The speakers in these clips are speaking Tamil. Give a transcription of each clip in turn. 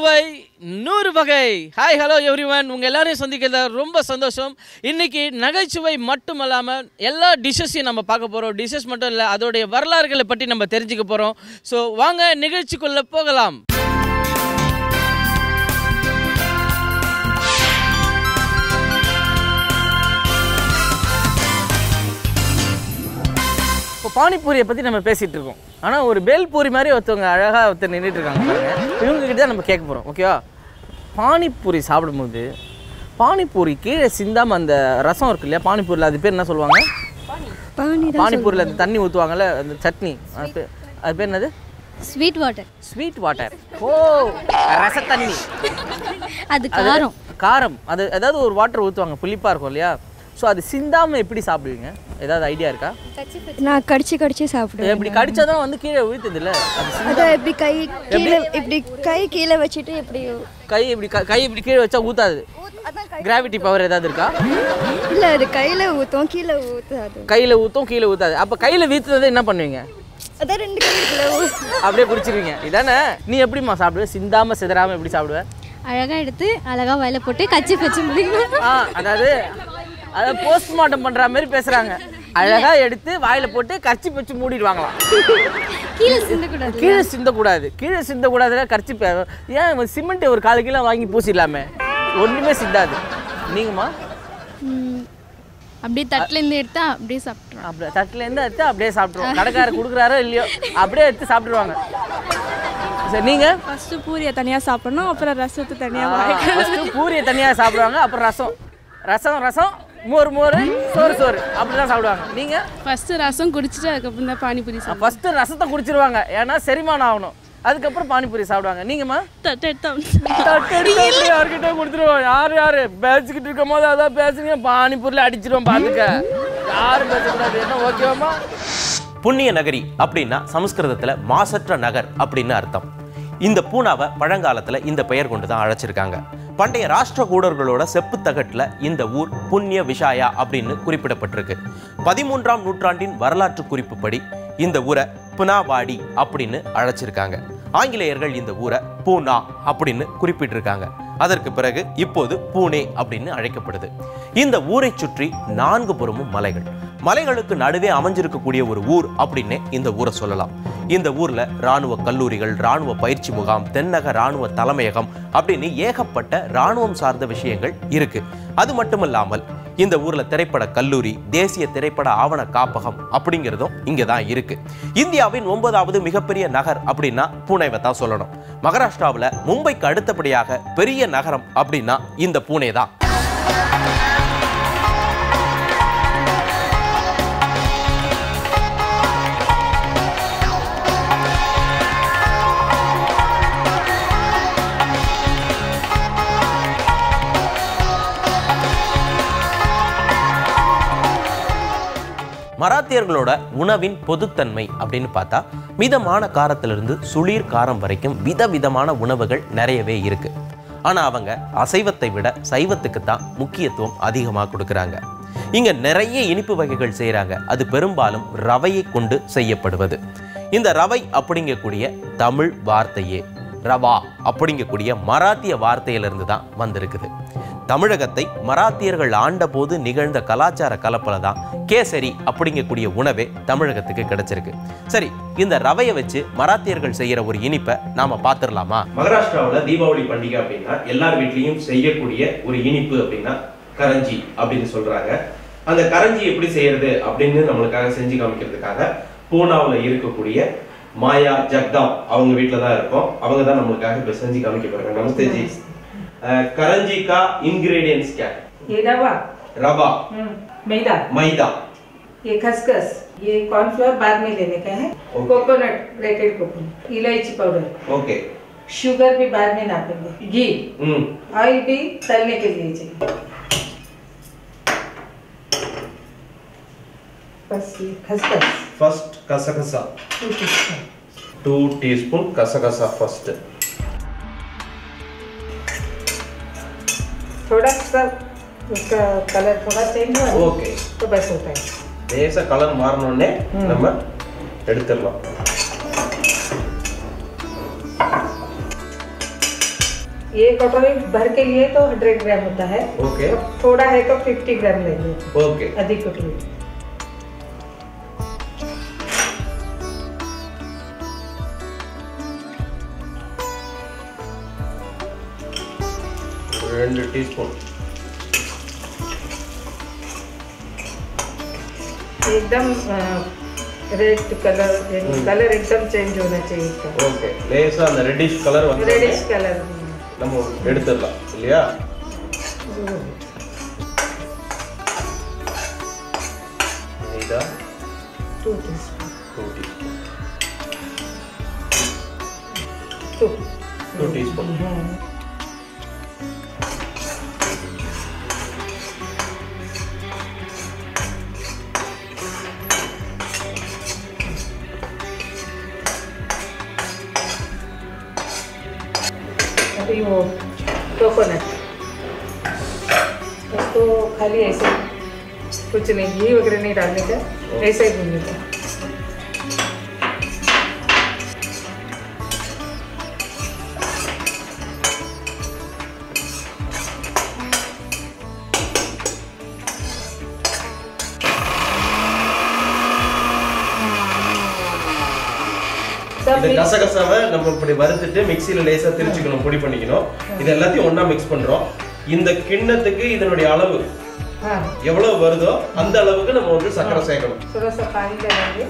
சுவை நூறு வகை ஹாய் ஹலோ எவ்ரிவன் உங்கள் எல்லாரையும் சந்திக்கிறத ரொம்ப சந்தோஷம் இன்னைக்கு நகைச்சுவை மட்டும் இல்லாமல் எல்லா டிஷ்ஷஸையும் நம்ம பார்க்க போகிறோம் டிஷ்ஷஸ் மட்டும் இல்லை அதோடைய வரலாறுகளை பற்றி நம்ம தெரிஞ்சுக்க போகிறோம் ஸோ வாங்க நிகழ்ச்சிக்குள்ளே போகலாம் இப்போ பானிபூரியை பற்றி நம்ம பேசிகிட்டு இருக்கோம் ஆனால் ஒரு பேல் பூரி மாதிரி ஒருத்தவங்க அழகாக ஒருத்தர் நின்றுட்டு இருக்காங்க பாருங்க இவங்க கிட்ட தான் நம்ம கேட்க போகிறோம் ஓகேவா பானிபூரி சாப்பிடும்போது பானிபூரி கீழே சிந்தாம அந்த ரசம் இருக்கு இல்லையா பானிபூரியில் அது பேர் என்ன சொல்லுவாங்க பானிபூரியில் அந்த தண்ணி ஊற்றுவாங்கல்ல அந்த சட்னி அது பேர் அது பேர் என்னது ஸ்வீட் வாட்டர் ஸ்வீட் வாட்டர் ஓ ரச தண்ணி அது காரம் காரம் அது ஏதாவது ஒரு வாட்டர் ஊற்றுவாங்க புளிப்பாக இருக்கும் இல்லையா ஸோ அது சிந்தாமல் எப்படி சாப்பிடுவீங்க ஏதாவது ஐடியா இருக்கா நான் கடிச்சு கடிச்சு சாப்பிடுவேன் இப்படி கடிச்சாதான் வந்து கீழே ஊற்றுது இல்லை அது சிந்த- அதான் இப்படி கை கீழே இப்படி கை கீழே வச்சுட்டு இப்படி கை இப்படி க- கை இப்படி கீழே வச்சா ஊத்தாது கிராவிட்டி பவர் ஏதாவது இருக்கா இல்ல அது கையில ஊத்தும் கீழே ஊத்தாது கையில் ஊற்றும் கீழே ஊத்தாது அப்போ கையில் வீத்துனதை என்ன பண்ணுவீங்க அதான் ரெண்டு கைக்குள்ள அப்படியே குடிச்சிருவீங்க இதானே நீ எப்படிம்மா சாப்பிடுவ சிந்தாம சிதறாம எப்படி சாப்பிடுவ அழகா எடுத்து அழகா வாயில போட்டு கச்சி வச்சு முடிக்கணும் ஆ அதாவது அதாவது போஸ்ட்மார்ட்டம் பண்ற மாதிரி பேசுறாங்க அழகா எடுத்து வாயில போட்டு கர்ச்சி வச்சு மூடிடுவாங்களாம் கீழே சிந்தக்கூடாது கீழே சிந்தக்கூடாது கீழே சிந்தக்கூடாதுல கர்ச்சி ஏன் சிமெண்ட் ஒரு கால் கிலோ வாங்கி பூசிடலாமே ஒண்ணுமே சிந்தாது நீங்கம்மா ம், அப்படியே தட்டுல இருந்து எடுத்தா அப்படியே சாப்பிட்றோம் அப்படியே தட்டுல இருந்து எடுத்து அப்படியே சாப்பிட்ருவோம் கடைக்காரர் கொடுக்குறாரோ இல்லையோ அப்படியே எடுத்து சாப்பிட்டுருவாங்க சரி நீங்க ஃபர்ஸ்ட் பூரியை தனியா சாப்பிடணும் அப்புறம் ரசத்தை தனியா ஃபஸ்ட்டு பூரியை தனியாக சாப்பிடுவாங்க அப்புறம் ரசம் ரசம் ரசம் மோர் மோர் சோறு சோறு அப்படி தான் சாப்பிடுவாங்க நீங்கள் ஃபர்ஸ்ட் ரசம் குடிச்சிட்டு அதுக்கப்புறம் தான் பானிபூரி சாப்பிடுவோம் ஃபஸ்ட்டு ரசத்தை குடிச்சிருவாங்க ஏன்னா செரிமானம் ஆகணும் அதுக்கப்புறம் பானிபூரி சாப்பிடுவாங்க நீங்கம்மா தட்டு எடுத்தோம் தட்டெடுத்து யார்கிட்ட கொடுத்துருவோம் யார் யார் பேசிக்கிட்டு இருக்கும் போது அதான் பேசுங்க பானிபூரியில் அடிச்சிருவோம் பார்த்துக்க யாரும் பேசக்கூடாது என்ன ஓகேவாம்மா புண்ணிய நகரி அப்படின்னா சமஸ்கிருதத்துல மாசற்ற நகர் அப்படின்னு அர்த்தம் இந்த பூனாவை பழங்காலத்துல இந்த பெயர் கொண்டு தான் அழைச்சிருக்காங்க பண்டைய ராஷ்டிர கூடர்களோட செப்பு தகட்டுல இந்த ஊர் புண்ணிய விஷாயா அப்படின்னு குறிப்பிடப்பட்டிருக்கு பதிமூன்றாம் நூற்றாண்டின் வரலாற்று குறிப்புப்படி இந்த ஊரை புனாவாடி அப்படின்னு அழைச்சிருக்காங்க ஆங்கிலேயர்கள் இந்த ஊரை பூனா அப்படின்னு குறிப்பிட்டிருக்காங்க அதற்கு பிறகு இப்போது பூனே அப்படின்னு அழைக்கப்படுது இந்த ஊரை சுற்றி நான்கு புறமும் மலைகள் மலைகளுக்கு நடுவே அமைஞ்சிருக்கக்கூடிய ஒரு ஊர் அப்படின்னே இந்த ஊரை சொல்லலாம் இந்த ஊர்ல ராணுவ கல்லூரிகள் ராணுவ பயிற்சி முகாம் தென்னக ராணுவ தலைமையகம் அப்படின்னு ஏகப்பட்ட ராணுவம் சார்ந்த விஷயங்கள் இருக்கு அது மட்டுமல்லாமல் இந்த ஊர்ல திரைப்பட கல்லூரி தேசிய திரைப்பட ஆவண காப்பகம் அப்படிங்கிறதும் இங்க தான் இருக்கு இந்தியாவின் ஒன்பதாவது மிகப்பெரிய நகர் அப்படின்னா பூனேவை தான் சொல்லணும் மகாராஷ்டிராவில் மும்பைக்கு அடுத்தபடியாக பெரிய நகரம் அப்படின்னா இந்த பூனே தான் மராத்தியர்களோட உணவின் பொதுத்தன்மை அப்படின்னு பார்த்தா மிதமான காரத்திலிருந்து சுளீர் காரம் வரைக்கும் விதவிதமான உணவுகள் நிறையவே இருக்கு ஆனா அவங்க அசைவத்தை விட சைவத்துக்கு தான் முக்கியத்துவம் அதிகமாக கொடுக்குறாங்க இங்க நிறைய இனிப்பு வகைகள் செய்றாங்க அது பெரும்பாலும் ரவையை கொண்டு செய்யப்படுவது இந்த ரவை அப்படிங்கக்கூடிய தமிழ் வார்த்தையே ரவா அப்படிங்கக்கூடிய மராத்திய வார்த்தையிலிருந்து தான் வந்திருக்குது தமிழகத்தை மராத்தியர்கள் ஆண்டபோது நிகழ்ந்த கலாச்சார கலப்பல தான் கேசரி அப்படிங்கக்கூடிய உணவே தமிழகத்துக்கு கிடைச்சிருக்கு சரி இந்த ரவையை வச்சு மராத்தியர்கள் செய்யற ஒரு இனிப்பை நாம பார்த்துடலாமா மகாராஷ்டிராவில் தீபாவளி பண்டிகை அப்படின்னா எல்லார் வீட்லயும் செய்யக்கூடிய ஒரு இனிப்பு அப்படின்னா கரஞ்சி அப்படின்னு சொல்றாங்க அந்த கரஞ்சி எப்படி செய்யறது அப்படின்னு நம்மளுக்காக செஞ்சு காமிக்கிறதுக்காக பூனாவில் இருக்கக்கூடிய மாயா ஜக்தாம் அவங்க வீட்டில் தான் இருக்கோம் அவங்க தான் நம்மளுக்காக இப்போ செஞ்சு காமிக்க போறாங்க நமஸ்தே ஜி அஹ், கரஞ்சி கா இன்கிரீடியன்ஸ் क्या है? ये रवा रवा हम्म, मैदा मैदा ये खसखस ये कॉर्नफ्लोर बाद में लेने का है ओके। कोकोनट ग्रेटेड कोकोनट इलायची पाउडर ओके शुगर भी बाद में नापेंगे घी हम्म ऑयल भी तलने के लिए चाहिए बस ये खसखस फर्स्ट कसकसा टू टीस्पून टू टीस्पून कसकसा फर्स्ट थोड़ा सा उसका कलर थोड़ा चेंज हुआ ना, ओके तो बस होता है லேசா கலர் மாறினோடனே நம்ம எடுத்துடலாம் ये कटोरी भर के लिए तो 100 ग्राम होता है ஓகே थोड़ा है तो 50 ग्राम लेंगे ஓகே अधिक कटोरी ஒரு ரெண்டு டீஸ்பூன் एकदम रेड कलर कलर एकदम चेंज होना चाहिए इसका ஓகே லேசா அந்த ரெட்டிஷ் கலர் வந்து रेडिश कलर நம்ம எடுத்துடலாம் இல்லையா maida two teaspoon two teaspoon two two teaspoon अभी वो कोकोनट उसको खाली ऐसे कुछ नहीं घी वगैरह नहीं डालने का ऐसे ही भूनने का सब இந்த mix- கசகசாவை நம்ம இப்படி வறுத்துட்டு மிக்ஸில லேசா திரிச்சுக்கணும் பொடி பண்ணிக்கணும் இது எல்லாத்தையும் ஒண்ணா மிக்ஸ் பண்றோம் இந்த கிண்ணத்துக்கு இதனுடைய அளவு हाँ எவ்வளவு வருதோ அந்த அளவுக்கு நம்ம வந்து சர்க்கரை சேர்க்கணும் थोड़ा सा पानी डालेंगे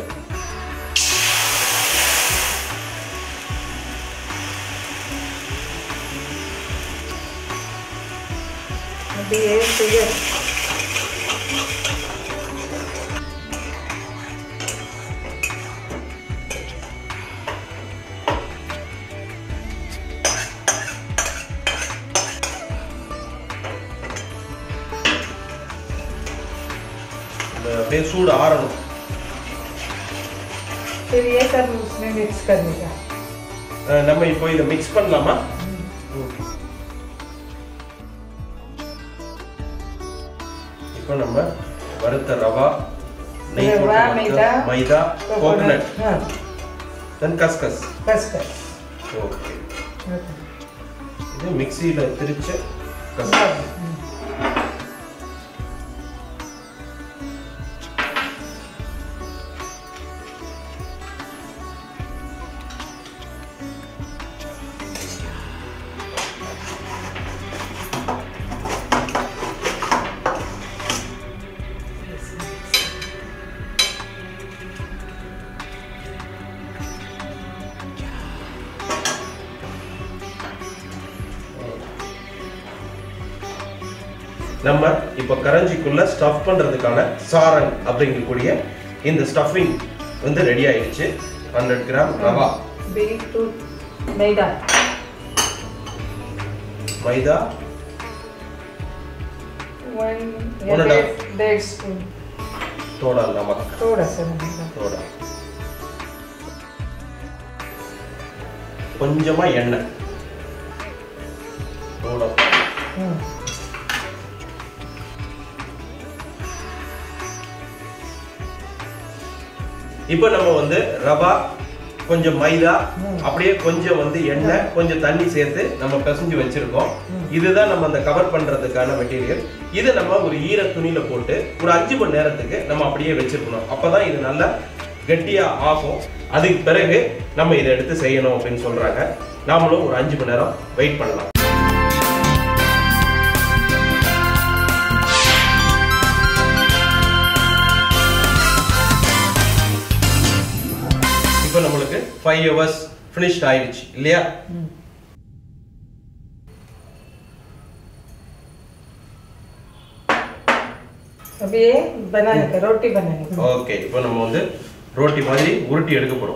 अभी ये शुगर இந்த அப்படியே சூடு ஆறணும் फिर ये सब उसमें मिक्स करने का அஹ் நம்ம இப்போ இதை மிக்ஸ் பண்ணலாமா இப்போ நம்ம வறுத்த ரவா நெய் போட்டு ரவா, வறுத்த மைதா, மைதா கோகனட் हाँ தென் கஸ்கஸ் बस कर ஓகே இது மிக்ஸியில் திரிச்ச கஸ்கஸ் நம்ம இப்போ கரஞ்சிக்குள்ள ஸ்டஃப் பண்றதுக்கான சாரன் அப்படிங்கக்கூடிய இந்த ஸ்டஃபிங் வந்து ரெடி ஆயிடுச்சு hundred gram rava beetroot maida maida one One and a half. डेढ़ स्पून தோடா நமக் थोड़ा सा नमक தோடா கொஞ்சமா எண்ணெய் தோடா हम्म, இப்போ நம்ம வந்து ரவா கொஞ்சம் மைதா அப்படியே கொஞ்சம் வந்து எண்ணெய் கொஞ்சம் தண்ணி சேர்த்து நம்ம பிசைஞ்சு வச்சிருக்கோம் இதுதான் நம்ம அந்த கவர் பண்றதுக்கான மெட்டீரியல் இதை நம்ம ஒரு ஈர துணியில போட்டு ஒரு அஞ்சு மணி நேரத்துக்கு நம்ம அப்படியே வச்சிருக்கணும் அப்பதான் இது நல்லா கெட்டியா ஆகும் அதுக்கு பிறகு நம்ம இதை எடுத்து செய்யணும் அப்படின்னு சொல்றாங்க நாமளும் ஒரு அஞ்சு மணி நேரம் வெயிட் பண்ணலாம் இப்போ நம்மளுக்கு ஃபைவ் ஹவர்ஸ் ஃபினிஷ்ட் ஆயிடுச்சு இல்லையா अभी ये बनाने का रोटी बनाने का ஓகே இப்போ நம்ம வந்து ரோட்டி மாதிரி உருட்டி எடுக்க போறோம்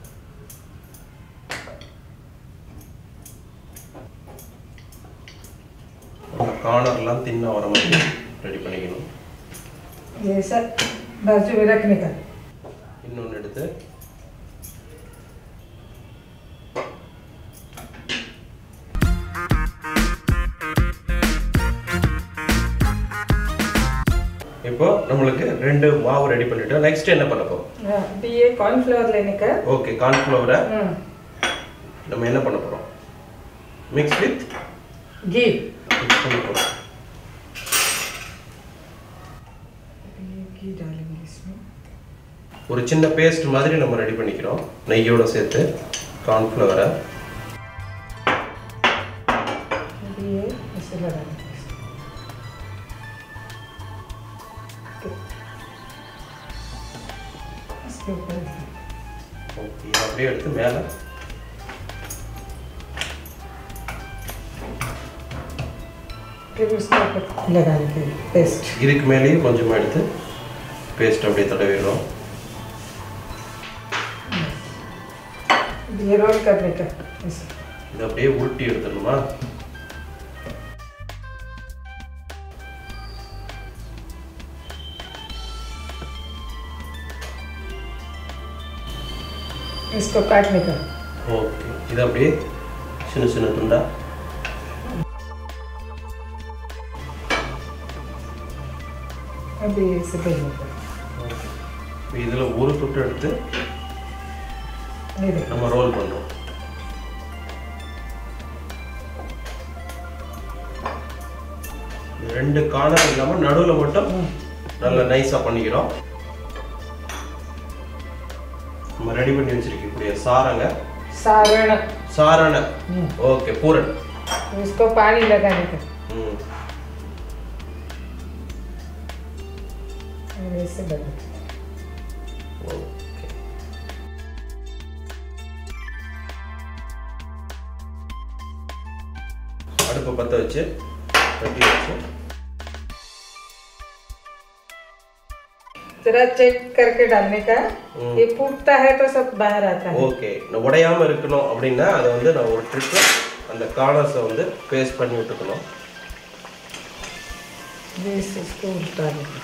கார்னர்லாம் தின்னா வர மாதிரி ரெடி பண்ணிக்கணும் ये सब बाजू में रखने का இன்னொன்று எடுத்து இப்போ நம்மளுக்கு ரெண்டு மாவு ரெடி பண்ணிட்டோம் நெக்ஸ்ட் என்ன பண்ண போறோம் हाँ, अभी ये कॉर्नफ्लोर लेने का ஓகே கார்ன்ஃப்ளவரை हम्म, நம்ம என்ன பண்ண போறோம் மிக்ஸ் வித் घी மிக்ஸ் பண்ணி போடுறோம் ये घी डालेंगे इसमें ஒரு சின்ன பேஸ்ட் மாதிரி நம்ம ரெடி பண்ணிக்கிறோம் நெய்யோட சேர்த்து கார்ன்ஃப்ளவரை अभी ये ऐसे लगाएंगे इसके ऊपर ஓகே இதை அப்படியே எடுத்து மேலே फिर उसके ऊपर लगाएंगे पेस्ट இதுக்கு மேலேயும் கொஞ்சமாக எடுத்து பேஸ்ட் அப்படியே தடவிடுறோம் ये रोल करने का ऐसे இதை அப்படியே உருட்டி எடுத்துடணுமா इसको काटने का ஓகே இதை அப்படியே சின்ன சின்ன துண்டா अभी ऐसे करने का இதில் ஒரு துட்டு எடுத்து ये देखो நம்ம ரோல் பண்ணுறோம் ரெண்டு கார்னர் இல்லாமல் நடுவில் மட்டும் நல்லா நைஸாக பண்ணிக்கிறோம் நம்ம ரெடி பண்ணி வச்சிருக்கக்கூடிய சாரங்க सारण சாரண ஓகே பூரன் इसको पानी लगाने का ம் और ऐसे लगा ஓகே அடுப்பை பற்ற வச்சு கட்டி வச்சு जरा चेक करके डालने का ये फूटता है तो सब बाहर आता है ஓகே நான் உடையாம இருக்கணும் அப்படின்னா அதை வந்து நான் ஒரு ட்ரிப்பு அந்த கார்னர்ஸை வந்து பேஸ்ட் பண்ணி விட்டுக்கணும் ये इस- इसको उल्टा देना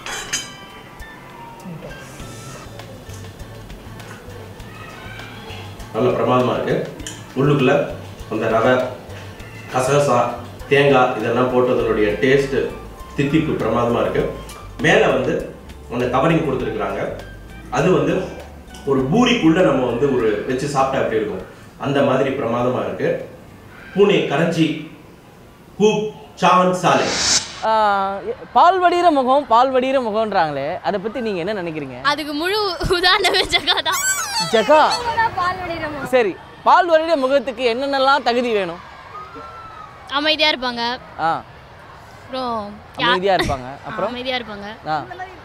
நல்ல பிரமாதமாக இருக்கு உள்ளுக்குள்ள அந்த ரவை கசகசா தேங்காய் இதெல்லாம் போட்டதனுடைய டேஸ்ட்டு தித்திப்பு பிரமாதமாக இருக்கு மேலே வந்து அந்த கவரிங் கொடுத்துருக்குறாங்க அது வந்து ஒரு பூரிக்குள்ள நம்ம வந்து ஒரு வச்சு சாப்பிட்டா எப்படி இருக்கும் அந்த மாதிரி பிரமாதமாக இருக்கு பூனே கரஞ்சி ஹூப் சாவன் சாலை ஆஹ் பால் வடிகிற முகம் பால் வடிகிற முகம்ன்றாங்களே அதை பற்றி நீங்கள் என்ன நினைக்கிறீங்க அதுக்கு முழு உதாரணமே ஜகா தான் ஜகா பால் வடிகிற சரி பால் வடிகிற முகத்துக்கு என்னென்னலாம் தகுதி வேணும் அமைதியாக இருப்பாங்க ஆ அப்புறம் யா- அமைதியாக இருப்பாங்க ஆ, அப்புறம் அமைதியா இருப்பாங்க ஆ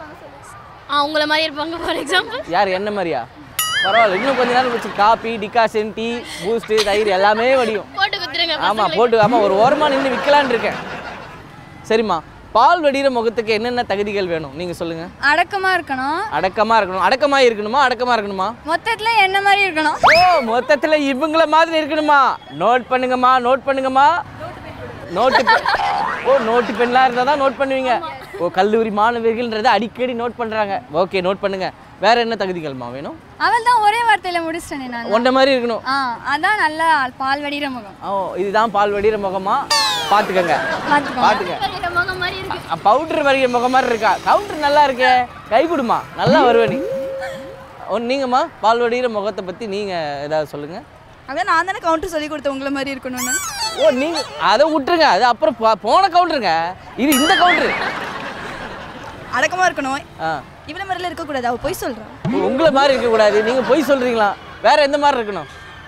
ஆ உங்களை மாதிரி இருப்பாங்க ஃபார் எக்ஸாம்பிள் யார் என்ன மாதிரியா பரவாயில்ல இன்னும் கொஞ்ச நேரம் வச்சு காபி டிகாஷன் டீ பூஸ்ட்டு தயிர் எல்லாமே வடியும் போட்டு குத்துருங்க ஆமாம் போட்டு ஆமாம் ஒரு ஓரமாக நின்று விற்கலான்னு இருக்கேன் சரிம்மா பால் வடிகிற முகத்துக்கு என்னென்ன தகுதிகள் வேணும் நீங்கள் சொல்லுங்கள் அடக்கமா இருக்கணும் அடக்கமாக இருக்கணும் அடக்கமாக இருக்கணுமா அடக்கமாக இருக்கணுமா மொத்தத்துல என்ன மாதிரி இருக்கணும் ஓ மொத்தத்தில் இவங்கள மாதிரி இருக்கணுமா நோட் பண்ணுங்கம்மா நோட் பண்ணுங்கம்மா நோட்டு பெ- ஓ நோட்டு பெண்ணாக இருந்தால் தான் நோட் பண்ணுவீங்க ஓ கல்லூரி மாணவர்கள்ன்றதை அடிக்கடி நோட் பண்ணுறாங்க ஓகே நோட் பண்ணுங்க வேற என்ன தகுதிகள்மா வேணும் அவள் தான் ஒரே வார்த்தையில முடிச்சிட்டேனே நான் ஒன்றை மாதிரி இருக்கணும் ஆ அதான் நல்ல பால் வடிகிற முகம் ஓ இதுதான் பால் வடிகிற முகமா பார்த்துக்கங்க பார்த்துக்கோங்க. பார்த்துக்க முகம் மாதிரி இருக்கு பவுடர் வரைய முகம் மாதிரி இருக்கா கவுண்டர் நல்லா இருக்கே கை கொடுமா நல்லா வருவ நீ ஒன்று நீங்கம்மா பால் வடிகிற முகத்தை பற்றி நீங்கள் ஏதாவது சொல்லுங்கள் அதான் நான் தானே கவுண்டர் சொல்லி கொடுத்தேன் உங்களை மாதிரி இருக்கணும்னு ஓ நீங்க அதை விட்டுருங்க அது அப்புறம் போ- போன கவுண்டருங்க இது இந்த கவுண்டரு அடக்கமா இருக்கணும் ஆ இவ்வளவு மாதிரிலாம் இருக்கக்கூடாது அவ போய் சொல்றான் உங்களை மாதிரி இருக்கக்கூடாது நீங்க பொய் சொல்றீங்களா வேற எந்த மாதிரி இருக்கணும்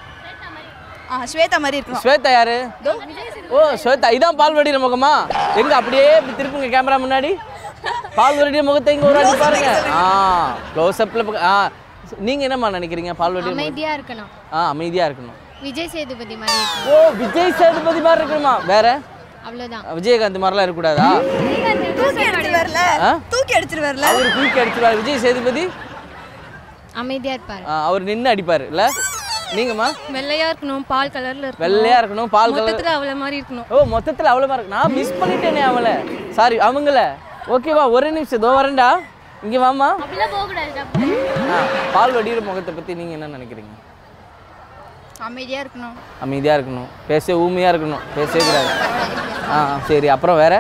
ஆ ஸ்வேதா மாதிரி இருக்கணும் ஸ்வேதா யாரு ஓ ஸ்வேதா இதான் பால் வடிகிற முகமா எங்க அப்படியே இப்படி திருப்புங்க கேமரா முன்னாடி பால் வடிகிற முகத்தை இங்க ஒரு வாட்டி பாருங்க ஆ க்ளோஸ் அப்ல ஆ நீங்க என்னம்மா நினைக்கிறீங்க பால் வடிகிற முகம் அமைதியா இருக்கணும் ஆ அமைதியா இருக்கணும் விஜய் சேதுபதி மாதிரி இருக்கணும் ஓ விஜய் சேதுபதி மாதிரி இருக்கணுமா வேற அவ்வளவுதான் விஜயகாந்த் மாதிரிலாம் இருக்கக்கூடாதா தூக்கி எடுத்துட்டு வரல ஆ? தூக்கி எடுத்துட்டு வரல அவர் தூக்கி அடிச்சுவார் விஜய் சேதுபதி அமைதியா இருப்பாரு ஆ, அவர் நின்று அடிப்பாரு இல்ல நீங்கம்மா வெள்ளையா இருக்கணும் பால் கலர்ல இருக்கணும் வெள்ளையா இருக்கணும் பால் கலர் மொத்தத்துல அவள மாதிரி இருக்கணும் ஓ மொத்தத்தில் அவ்வளோ இருக்கு நான் மிஸ் பண்ணிட்டேனே அவளை சாரி அவங்கள ஓகேவா ஒரே நிமிஷம் இதோ வரேன்டா இங்கே வாம்மா அப்படிலாம் போக கூடாது ஆ பால் வடிகிற முகத்தை பற்றி நீங்கள் என்ன நினைக்கிறீங்க அமைதியா இருக்கணும் அமைதியாக இருக்கணும் பேச ஊமையாக இருக்கணும் பேசவே கூடாது ஆ சரி அப்புறம் வேற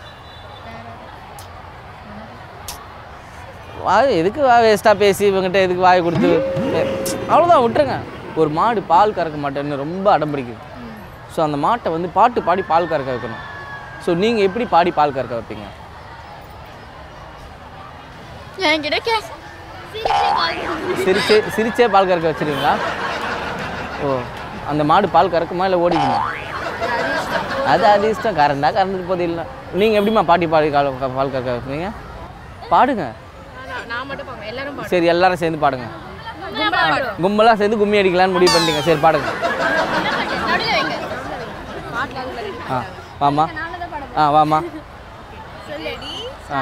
வாய் எதுக்கு வா வேஸ்ட்டாக பேசி இவங்ககிட்ட எதுக்கு வாயை கொடுத்து அவ்வளோதான் விட்டுருங்க ஒரு மாடு பால் கறக்க மாட்டேன்னு ரொம்ப அடம் பிடிக்குது ஸோ அந்த மாட்டை வந்து பாட்டு பாடி பால் கறக்க வைக்கணும் ஸோ நீங்கள் எப்படி பாடி பால் கறக்க வைப்பீங்க என்கிட்ட கே சிரிச்சே சிரிச்சே பால் கறக்க வச்சிருவீங்களா ஓ அந்த மாடு பால் கறக்குமா இல்லை ஓடிக்குமா அது அது இஷ்டம் கறந்தா கறந்துட்டு போது இல்லை நீங்கள் எப்படிம்மா பாட்டி பாடி கால் பால் கறக்க வைப்பீங்க பாடுங்க சரி எல்லாரும் சேர்ந்து பாடுங்க கும்பலாக சேர்ந்து கும்மி அடிக்கலான்னு முடிவு பண்ணிட்டீங்க சரி பாடுங்க ஆ வாமா ஆ வாமா ஆ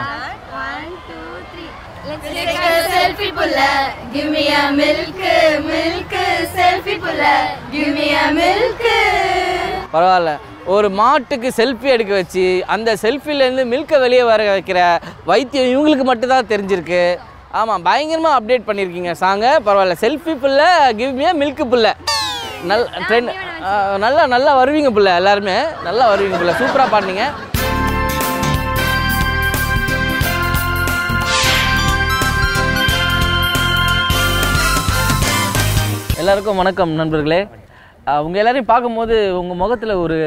செல்ஃபி புல்ல give me a milk milk selfie புல்ல கிவ் மீ a milk பரவாயில்ல ஒரு மாட்டுக்கு செல்ஃபி எடுக்க வச்சு அந்த செல்ஃபிலேருந்து மில்கை வெளியே வர வைக்கிற வைத்தியம் இவங்களுக்கு மட்டும்தான் தெரிஞ்சிருக்கு ஆமாம் பயங்கரமாக அப்டேட் பண்ணியிருக்கீங்க சாங்க பரவாயில்ல செல்ஃபி புல்ல கிவ் மீ மில்க் புல்ல நல் ட்ரெண்ட் நல்லா நல்லா வருவீங்க புள்ள எல்லாருமே நல்லா வருவீங்க புள்ள சூப்பராக பாடுனீங்க எல்லாருக்கும் வணக்கம் நண்பர்களே அஹ் உங்க எல்லாரையும் பார்க்கும்போது உங்க முகத்துல ஒரு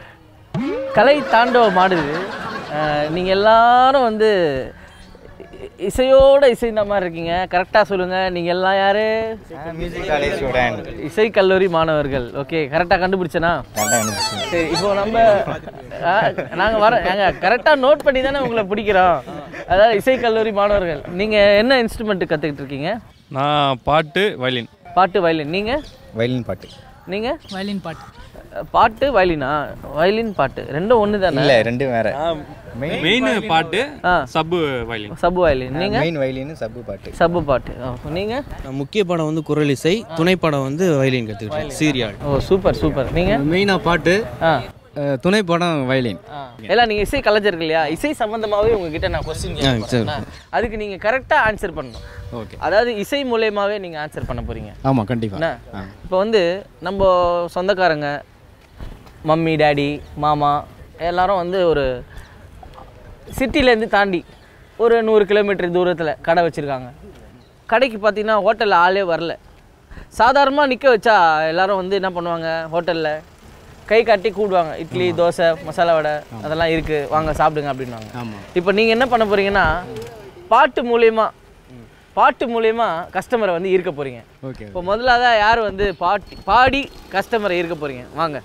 கலை தாண்டவம் ஆடுது அஹ் நீங்க எல்லாரும் வந்து இ- இசையோட இசைந்த மாதிரி இருக்கீங்க கரெக்டாக சொல்லுங்க நீங்க எல்லாம் யாரு மியூசிக் காலேஜ் ஸ்டூடெண்ட் இசை கல்லூரி மாணவர்கள் ஓகே கரெக்டாக கண்டுபிடிச்சனா சரி இப்போ நம்ம அஹ், நாங்க வர நாங்க கரெக்டாக நோட் பண்ணி தானே உங்களை பிடிக்கிறோம் அதாவது இசை கல்லூரி மாணவர்கள் நீங்க என்ன இன்ஸ்ட்ருமெண்ட் கத்துக்கிட்டு இருக்கீங்க நான் பாட்டு வயலின் பாட்டு வயலின் நீங்க வயலின் பாட்டு நீங்க வயலின் பாட்டு பாட்டு வயலினா வயலின் பாட்டு ரெண்டும் ஒன்று தானே இல்ல ரெண்டும் வேற மெயின் பாட்டு ஆ. சப்பு வயலின் சப்பு வயலின் நீங்க மெயின் வயலின் சப்பு பாட்டு சப்பு பாட்டு ஆ, நீங்க முக்கிய படம் வந்து குரல் இசை துணை படம் வந்து வயலின் கற்றுக்கிட்டேன் சீரியல் ஓ சூப்பர் சூப்பர் நீங்க மெயினாக பாட்டு ஆ துணை படம் வயலின் ஆ. எல்லாம் நீங்க இசை கலைஞர்கள் இல்லையா இசை சம்பந்தமாவே உங்ககிட்ட நான் கொஸ்டின் ஆ, சரி. அதுக்கு நீங்க கரெக்டா ஆன்சர் பண்ணணும் ஓகே அதாவது இசை மூலியமாவே நீங்க ஆன்சர் பண்ண போறீங்க ஆமாம் கண்டிப்பாக என்ன இப்போ வந்து நம்ம சொந்தக்காரங்க மம்மி டாடி மாமா எல்லாரும் வந்து ஒரு சிட்டிலேருந்து தாண்டி ஒரு நூறு கிலோமீட்டர் தூரத்தில் கடை வச்சுருக்காங்க கடைக்கு பார்த்தீங்கன்னா ஹோட்டலில் ஆளே வரல சாதாரணமாக நிற்க வச்சா எல்லாரும் வந்து என்ன பண்ணுவாங்க ஹோட்டலில் கை காட்டி கூடுவாங்க இட்லி தோசை மசாலா வடை அதெல்லாம் இருக்குது வாங்க சாப்பிடுங்க அப்படின்வாங்க ஆமாம் இப்போ நீங்கள் என்ன பண்ண போறீங்கன்னா பாட்டு மூலியமா பாட்டு மூலியமா கஸ்டமரை வந்து ஈர்க்க போறீங்க ஓகே இப்போ முதலாக யார் வந்து பாட்டி பாடி கஸ்டமரை ஈர்க்க போறீங்க வாங்க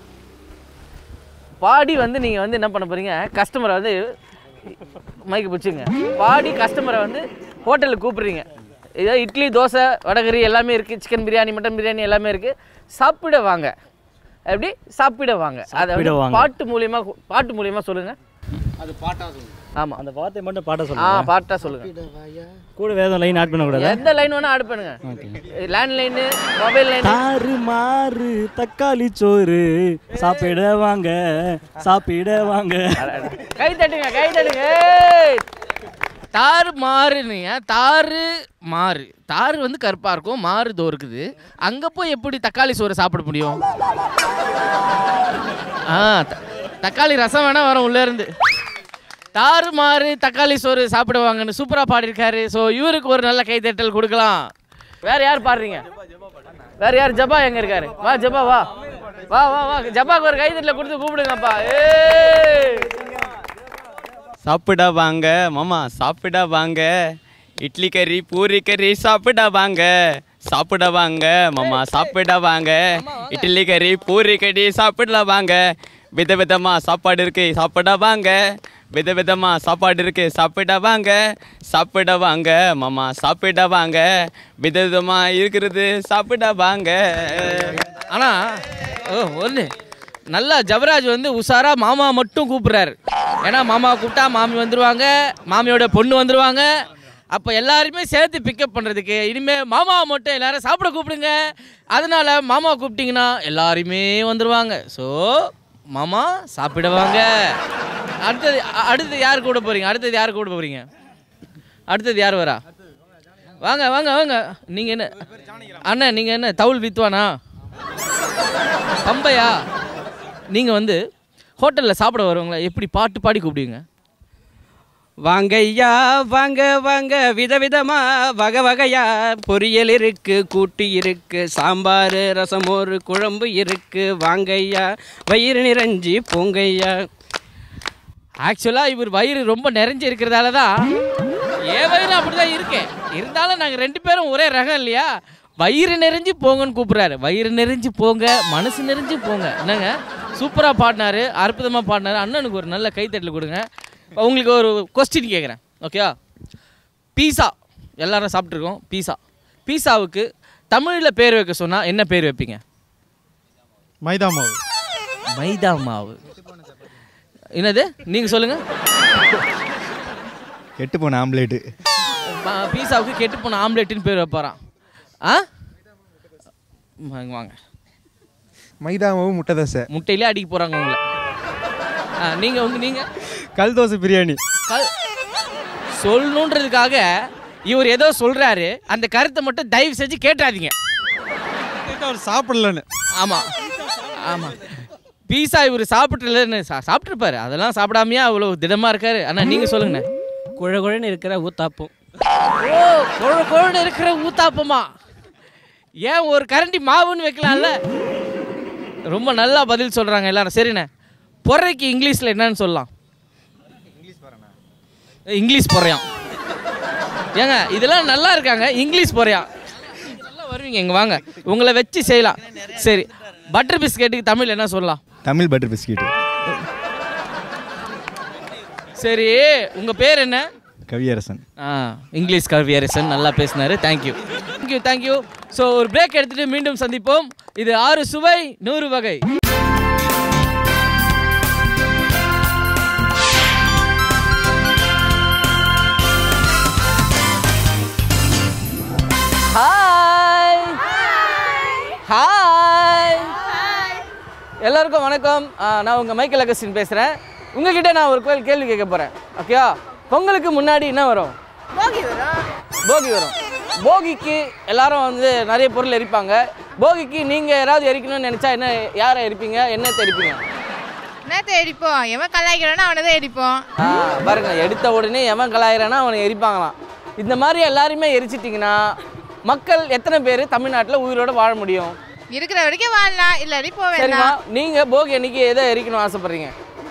பாடி வந்து நீங்கள் வந்து என்ன பண்ண போறீங்க கஸ்டமரை வந்து மைக்கு பிடிச்சிங்க பாடி கஸ்டமரை வந்து ஹோட்டலுக்கு கூப்பிடுறீங்க இதோ இட்லி தோசை வடகரி எல்லாமே இருக்குது சிக்கன் பிரியாணி மட்டன் பிரியாணி எல்லாமே இருக்குது சாப்பிட வாங்க எப்படி சாப்பிட வாங்க அதை வந்து சாப்பிட வாங்க. பாட்டு மூலியமா பாட்டு மூலியமா சொல்லுங்கள் அது பாட்டாக சொல்லுங்கள் ஆமாம் அந்த வார்த்தை மட்டும் பாட்ட ஆ சொல்லுங்க பாட்டா சொல்லுங்க கூட வேதம் லைன் ஆட் பண்ணக்கூடாது எந்த லைன் வேணா ஆட் பண்ணுங்க லேண்ட் லைனு மொபைல் லைன் தாறு மாறு தக்காளி சோறு சாப்பிட வாங்க சாப்பிட வாங்க கை தட்டுங்க கை தட்டுங்க ஏய்! தாறு மாறுனீங்க தாறு மாறு தாறு வந்து கருப்பா இருக்கும் மாறு தோ இருக்குது அங்க போய் எப்படி தக்காளி சோறு சாப்பிட முடியும் ஆ த- தக்காளி ரசம் வேணா வரும் உள்ள இருந்து தாறு மாறு தக்காளி சோறு சாப்பிடுவாங்கன்னு சூப்பரா பாடியிருக்காரு ஸோ இவருக்கு ஒரு நல்ல கைதட்டல் கொடுக்கலாம் வேற யார் பாடுறீங்க வேற யார் ஜபா எங்க இருக்காரு வா ஜபா வா வா வா வா ஜபாக்கு ஒரு கைதட்டல கொடுத்து கூப்பிடுங்கப்பா ஏய் சாப்பிட வாங்க மாமா சாப்பிட வாங்க இட்லி கறி பூரி கறி சாப்பிட வாங்க சாப்பிட வாங்க மாமா சாப்பிட வாங்க இட்லி கறி பூரி கறி சாப்பிட வாங்க விதவிதமா சாப்பாடு இருக்கு சாப்பிட வாங்க விதவிதமா சாப்பாடு இருக்கு சாப்பிட வாங்க சாப்பிட வாங்க மாமா சாப்பிட வாங்க விதவிதமா இருக்கிறது சாப்பிட வாங்க ஆனா ஓ ஒன்று நல்லா ஜவராஜ் வந்து உஷாரா மாமா மட்டும் கூப்பிடுறாரு ஏன்னா மாமா கூப்பிட்டா மாமி வந்துருவாங்க மாமியோட பொண்ணு வந்துருவாங்க அப்போ எல்லாருமே சேர்த்து பிக்கப் பண்ணுறதுக்கு இனிமே மாமாவை மட்டும் எல்லாரும் சாப்பிட கூப்பிடுங்க அதனால மாமா கூப்பிட்டீங்கன்னா எல்லாருமே வந்துருவாங்க ஸோ மாமா சாப்பிடுவாங்க அடுத்தது அ- அடுத்தது யார் கூட போறீங்க அடுத்தது யார் கூட போறீங்க அடுத்தது யார் வரா வாங்க வாங்க வாங்க நீங்க என்ன அண்ணன் நீங்க என்ன தவுள் வித்வானா பம்பையா நீங்க வந்து ஹோட்டல்ல சாப்பிட வருவங்களா எப்படி பாட்டு பாடி கூப்பிடுவீங்க வாங்கய்யா வாங்க வாங்க விதவிதமா வகை வகையா பொரியல் இருக்கு கூட்டு இருக்கு சாம்பார் ரசமோர் குழம்பு இருக்கு வாங்கய்யா வயிறு நிறைஞ்சி போங்கய்யா ஆக்சுவலாக இவர் வயிறு ரொம்ப நிறைஞ்சு இருக்கிறதால தான் என் வயிறு அப்படி தான் இருக்கேன் இருந்தாலும் நாங்கள் ரெண்டு பேரும் ஒரே ரகம் இல்லையா வயிறு நிறைஞ்சு போங்கன்னு கூப்பிட்றாரு வயிறு நிறைஞ்சு போங்க மனசு நிறைஞ்சு போங்க என்னங்க சூப்பராக பாடினாரு அற்புதமாக பாடினாரு அண்ணனுக்கு ஒரு நல்ல கைத்தட்டல் கொடுங்க உங்களுக்கு ஒரு கொஸ்டின் கேட்குறேன் ஓகேவா பீஸா எல்லாரும் சாப்பிட்ருக்கோம் பீஸா பீஸாவுக்கு தமிழில் பேர் வைக்க சொன்னால் என்ன பேர் வைப்பீங்க மைதா மாவு மைதா மாவு என்னது நீங்கள் சொல்லுங்கள் கெட்டு போன ஆம்லேட்டு ப- பீஸாவுக்கு கெட்டு போன ஆம்லெட்டுன்னு பேர் வைப்பாராம் ஆ வாங்க வாங்க மைதா மாவு முட்டை தோசை முட்டையிலே அடிக்க போகிறாங்க உங்களை ஆ நீங்கள் உங்க நீங்கள் கல் தோசை பிரியாணி கல் சொல்லணுன்றதுக்காக இவர் ஏதோ சொல்கிறாரு அந்த கருத்தை மட்டும் தயவு செஞ்சு கேட்டாதீங்க அவர் சாப்பிடலன்னு ஆமாம் ஆமாம் பீஸா இவர் சாப்பிட்டுலன்னு சா சாப்பிட்ருப்பாரு அதெல்லாம் சாப்பிடாமையா அவ்வளோ திடமாக இருக்காரு அண்ணா நீங்கள் சொல்லுங்கண்ணே குழ குழன்னு இருக்கிற ஊத்தாப்பம் ஓ கொழ கொழன்னு இருக்கிற ஊத்தாப்பமா ஏன் ஒரு கரண்டி மாவுன்னு வைக்கலாம்ல ரொம்ப நல்லா பதில் சொல்கிறாங்க எல்லாரும் சரிண்ணே பொறைக்கு இங்கிலீஷில் என்னன்னு சொல்லலாம் இங்கிலீஷ் பொறையாம் ஏங்க இதெல்லாம் நல்லா இருக்காங்க இங்கிலீஷ் பொறையாம் நல்லா வருவீங்க இங்கே வாங்க உங்களை வச்சு செய்யலாம் சரி பட்டர் பிஸ்கெட்டுக்கு தமிழ் என்ன சொல்லலாம் தமிழ் பட்டர் பிஸ்கெட்டு சரி உங்கள் பேர் என்ன கவியரசன் ஆ இங்கிலீஷ் கவியரசன் நல்லா பேசினாரு தேங்க்யூ தேங்க்யூ தேங்க்யூ ஸோ ஒரு பிரேக் எடுத்துட்டு மீண்டும் சந்திப்போம் இது ஆறு சுவை நூறு வகை ஹாய் ஹாய் எல்லாருக்கும் வணக்கம் ஆ, நான் உங்கள் மைக்கேல் அகஸ்டின் பேசுகிறேன் உங்ககிட்ட நான் ஒரு கேள்வி கேள்வி கேட்க போகிறேன் ஓகேவா பொங்கலுக்கு முன்னாடி என்ன வரும் போகி வரும் போகிக்கு எல்லாரும் வந்து நிறைய பொருள் எரிப்பாங்க போகிக்கு நீங்கள் யாராவது எரிக்கணும்னு நினச்சா என்ன யாரை எரிப்பீங்க என்னத்தை எரிப்பீங்க என்னத்தை எடிப்போம் எவன் கலாய்க்கிறானோ அவனை தான் எடிப்போம் ஆ, பாருங்க எடுத்த உடனே எவன் கலாயிறானா அவனை எரிப்பாங்களாம் இந்த மாதிரி எல்லாருமே எரிச்சிட்டிங்கன்னா மக்கள் எத்தனை பேர் தமிழ்நாட்டில் உயிரோட வாழ முடியும் இருக்கிற வரைக்கும் வாழலாம் இல்லாட்டி போக சரிம்மா வேண்டாம் நீங்கள் போகி அன்னைக்கு எதை எரிக்கணும் ஆசைப்படுறீங்க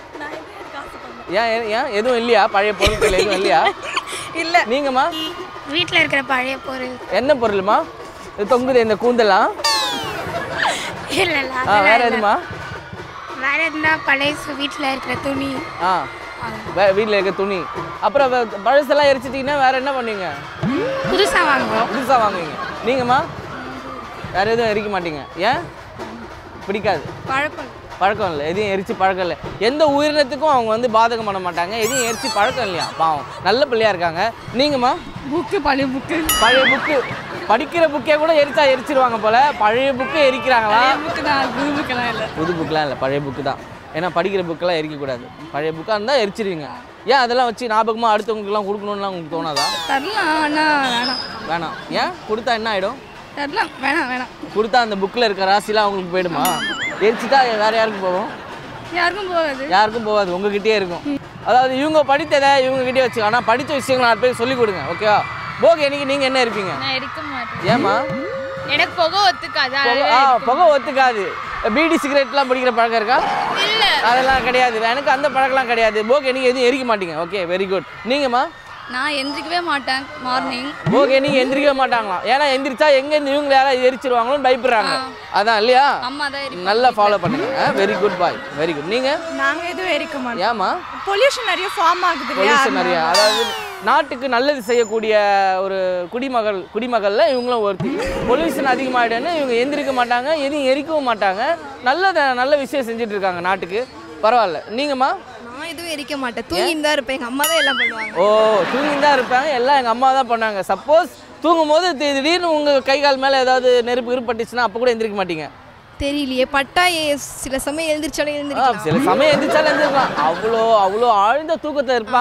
ஏன் ஏன், ஏன் எதுவும் இல்லையா பழைய பொருட்கள் எதுவும் இல்லையா இல்லை நீங்கம்மா வீட்டில் இருக்கிற பழைய பொருள் என்ன பொருளுமா இது தொங்குது இந்த கூந்தலாம் இல்லை இல்லை ஆ வேற எதுமா வேற எதுனா பழைய வீட்டில் இருக்கிற துணி ஆ வே வீட்டில் இருக்க துணி அப்புறம் வே- பழசெல்லாம் எரிச்சிட்டிங்கன்னா வேற என்ன பண்ணுவீங்க புதுசாக வாங்குவோம் புதுசாக வாங்குவீங்க நீங்கம்மா வேற எதுவும் எரிக்க மாட்டீங்க ஏன் பிடிக்காது பழக்கம் பழக்கம் இல்லை எதையும் எரிச்சு பழக்கம் இல்லை எந்த உயிரினத்துக்கும் அவங்க வந்து பாதகம் பண்ண மாட்டாங்க எதையும் எரிச்சு பழக்கம் இல்லையா பாவம் நல்ல பிள்ளையா இருக்காங்க நீங்கம்மா புக்கு பழைய புக்கு பழைய புக்கு படிக்கிற புக்கே கூட எரிச்சா எரிச்சிருவாங்க போல பழைய புக்கு எரிக்கிறாங்களா புக்கு தான் புது புக்கெல்லாம் இல்லை புது புக்கெலாம் இல்லை பழைய புக்கு தான் ஏன்னா படிக்கிற புக்கெல்லாம் எரிக்கக்கூடாது பழைய புக்காக இருந்தால் எரிச்சிருவீங்க ஏன் அதெல்லாம் வச்சு ஞாபகமாக அடுத்தவங்களுக்குலாம் கொடுக்கணும்லாம் உங்களுக்கு தோணாதா தரலாம் ஆனால் வேணாம் வேணாம் ஏன் கொடுத்தா என்ன ஆகிடும் தரலாம் வேணாம் வேணாம் கொடுத்தா அந்த புக்கில் இருக்க ராசிலாம் அவங்களுக்கு போயிடுமா எரிச்சிட்டா வேற யாருக்கு போகும் யாருக்கும் போகாது யாருக்கும் போகாது உங்ககிட்டயே இருக்கும் அதாவது இவங்க படித்ததை இவங்க கிட்டே வச்சு ஆனால் படித்த விஷயங்களை நாலு பேருக்கு சொல்லிக் கொடுங்க ஓகேவா போக என்னைக்கு நீங்கள் என்ன இருப்பீங்க நான் எடுக்க மாட்டேன் ஏமா எனக்கு புகை ஒத்துக்காது புகை ஆ புகை ஒத்துக்காது பீடி சிகரெட்லாம் பிடிக்கிற பழக்கம் இருக்கா இல்ல அதெல்லாம் கிடையாது எனக்கு அந்த பழக்கம்லாம் கிடையாது போக நீங்கள் எதுவும் எரிக்க மாட்டீங்க ஓகே வெரி குட் நீங்கம்மா நான் எந்திரிக்கவே மாட்டேன் மார்னிங் போக நீங்கள் எந்திரிக்கவே மாட்டாங்களாம் ஏன்னா எந்திரிச்சா எங்கேருந்து இவங்க யாராவது எரிச்சிருவாங்களோன்னு பயப்படுறாங்க அதான் இல்லையா அம்மா தான் எரிப்பாங்க. நல்லா ஃபாலோ பண்ணுங்க very good boy very good நீங்கள் நாங்கள் எதுவும் எரிக்க மாட்டோம் ஏமா பொல்யூஷன் நிறைய ஃபார்ம் ஆகுது இல்லையா பொல்யூஷன் நிறைய அதாவது நாட்டுக்கு நல்லது செய்யக்கூடிய ஒரு குடிமகள் குடிமகளில் இவங்களும் ஒருத்தி பொல்யூஷன் அதிகமாகிடுன்னு இவங்க எந்திரிக்க மாட்டாங்க எதையும் எரிக்கவும் மாட்டாங்க நல்ல நல்ல விஷயம் செஞ்சுட்டு இருக்காங்க நாட்டுக்கு பரவாயில்ல நீங்கம்மா நான் எதுவும் எரிக்க மாட்டேன் தூங்கின்னு தான் இருப்பேன் எங்கள் அம்மா தான் எல்லாம் பண்ணுவாங்க ஓ தூங்கி தான் இருப்பாங்க எல்லாம் எங்கள் அம்மா தான் பண்ணாங்க சப்போஸ் தூங்கும் போது தி- திடீர்னு உங்கள் கை கால் மேலே ஏதாவது நெருப்பு இருப்பட்டுச்சுன்னா அப்போ கூட எந்திரிக்க மாட்டீங்க தெரியலையே பட்டா ஏ- சில சமயம் எழுந்திரிச்சாலும் ஆ, எழுந்திரிக்கலாம் சில சமயம் எந்திரிச்சாலும் எந்திரிக்கலாம் அவ்வளோ அவ்வளோ ஆழ்ந்த தூக்கத்தில் இருப்பாங்க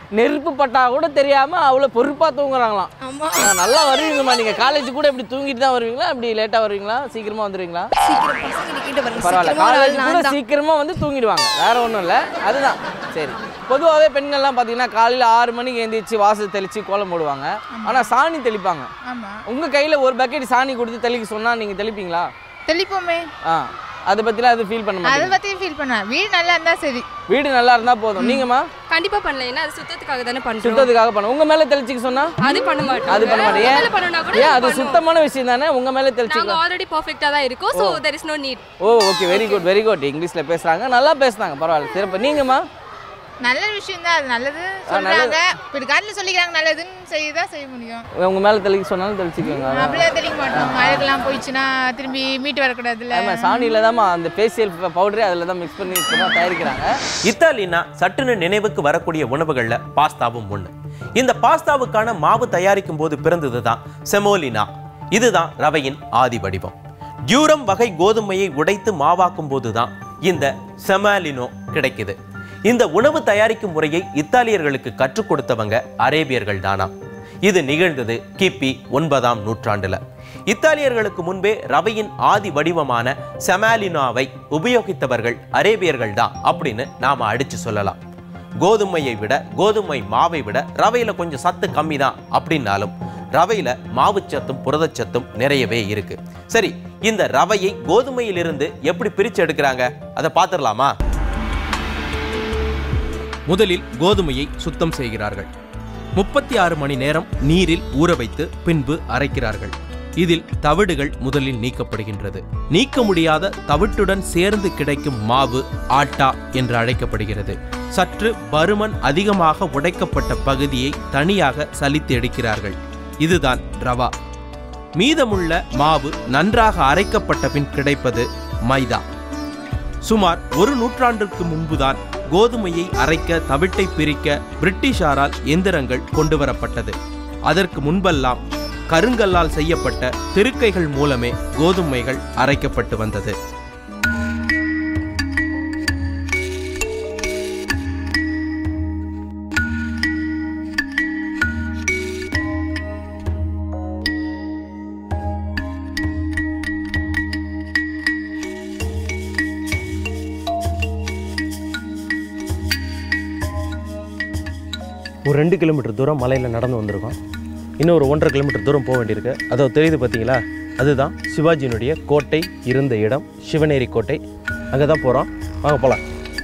நெருப்பு பட்டா கூட தெரியாம அவ்வளோ பொறுப்பா தூங்குறாங்களாம் ஆ, நல்லா வருவீங்கம்மா நீங்க காலேஜ் கூட இப்படி தூங்கிட்டு தான் வருவீங்களா இப்படி லேட்டா வருவீங்களா சீக்கிரமா வந்துருவீங்களா பரவாயில்ல காலேஜ் கூட சீக்கிரமா வந்து தூங்கிடுவாங்க வேற ஒன்றும் இல்லை அதுதான் சரி பொதுவாகவே பெண்கள்லாம் பார்த்தீங்கன்னா காலையில் ஆறு மணிக்கு எழுந்திரிச்சு வாசல் தெளித்து கோலம் போடுவாங்க ஆனால் சாணி தெளிப்பாங்க ஆமா உங்கள் கையில் ஒரு பக்கெட் சாணி கொடுத்து தெளிக்க சொன்னால் நீங்கள் தெளிப்பீங்களா தெளிப்போமே ஆ அதை பற்றிலாம் அது ஃபீல் பண்ண அதை மாட்டீங்க பத்தி ஃபீல் பண்ண வீடு நல்லா இருந்தா சரி வீடு நல்லா இருந்தால் போதும் நீங்கம்மா கண்டிப்பா பண்ணல ஏன்னா அது சுத்தத்துக்காக தானே பண்றோம் சுத்தத்துக்காக பண்ண உங்கள் மேலே தெளிச்சிக்க சொன்னா அது பண்ண மாட்டோம் அது பண்ண மாட்டேன் மேல பண்ணணும்னா கூட ஏன் அது பண்ணுவோம். சுத்தமான விஷயம் தானே உங்கள் மேலே நாங்க தெளிச்சிக்கலாம் ஆல்ரெடி பெர்ஃபெக்ட்டா தான் இருக்கோம் so there is no need oh okay very good very good இங்கிலீஷில் பேசுகிறாங்க நல்லா பேசுனாங்க பரவாயில்ல சிறப்பு நீங்கம்மா நல்ல விஷயம் தான் அது நல்லது சொல்றாங்க இப்படி காட்டில் சொல்லிக்கிறாங்க நல்லதுன்னு செய்யதான் செய்ய முடியும் உங்கள் மேலே தெளிக்க சொன்னாலும் தெளிச்சிக்கோங்க அப்படிலாம் தெளிக்க மாட்டோம் அழகெல்லாம் போயிடுச்சுன்னா திரும்பி மீட்டு வரக்கூடாதுல்ல ஆமாம் சாணியில் தான்மா அந்த ஃபேஷியல் பவுடரே அதில் தான் மிக்ஸ் பண்ணி இப்ப தான் தயாரிக்கிறாங்க இத்தாலினா சட்டுன்னு நினைவுக்கு வரக்கூடிய உணவுகள்ல பாஸ்தாவும் ஒண்ணு இந்த பாஸ்தாவுக்கான மாவு தயாரிக்கும் போது பிறந்தது தான் செமோலினா இதுதான் ரவையின் ஆதி வடிவம் டியூரம் வகை கோதுமையை உடைத்து மாவாக்கும் போதுதான் இந்த செமாலினோ கிடைக்குது இந்த உணவு தயாரிக்கும் முறையை இத்தாலியர்களுக்கு கற்றுக் கொடுத்தவங்க அரேபியர்கள் தானா இது நிகழ்ந்தது கிபி ஒன்பதாம் நூற்றாண்டுல இத்தாலியர்களுக்கு முன்பே ரவையின் ஆதி வடிவமான செமாலினாவை உபயோகித்தவர்கள் அரேபியர்கள் தான் அப்படின்னு நாம அடிச்சு சொல்லலாம் கோதுமையை விட கோதுமை மாவை விட ரவையில கொஞ்சம் சத்து கம்மி தான் அப்படின்னாலும் ரவையில மாவுச்சத்தும் புரதச்சத்தும் நிறையவே இருக்கு சரி இந்த ரவையை கோதுமையிலிருந்து எப்படி பிரிச்சு எடுக்கிறாங்க அதை பார்த்துடலாமா முதலில் கோதுமையை சுத்தம் செய்கிறார்கள் முப்பத்தி ஆறு மணி நேரம் நீரில் ஊற வைத்து பின்பு அரைக்கிறார்கள் இதில் தவிடுகள் முதலில் நீக்கப்படுகின்றது நீக்க முடியாத தவிட்டுடன் சேர்ந்து கிடைக்கும் மாவு ஆட்டா என்று அழைக்கப்படுகிறது சற்று பருமன் அதிகமாக உடைக்கப்பட்ட பகுதியை தனியாக சலித்து எடுக்கிறார்கள் இதுதான் ரவா மீதமுள்ள மாவு நன்றாக அரைக்கப்பட்ட பின் கிடைப்பது மைதா சுமார் ஒரு நூற்றாண்டிற்கு முன்புதான் கோதுமையை அரைக்க தவிட்டை பிரிக்க பிரிட்டிஷாரால் எந்திரங்கள் கொண்டுவரப்பட்டது அதற்கு முன்பெல்லாம் கருங்கல்லால் செய்யப்பட்ட திருக்கைகள் மூலமே கோதுமைகள் அரைக்கப்பட்டு வந்தது ஒரு ரெண்டு கிலோமீட்டர் தூரம் மலையில் நடந்து வந்திருக்கோம் இன்னும் ஒரு ஒன்றரை கிலோமீட்டர் தூரம் போக வேண்டியிருக்கு அதோ தெரியுது பார்த்தீங்களா அதுதான் சிவாஜியினுடைய கோட்டை இருந்த இடம் சிவனேரி கோட்டை அங்கே தான் போகிறோம் வாங்க போகலாம்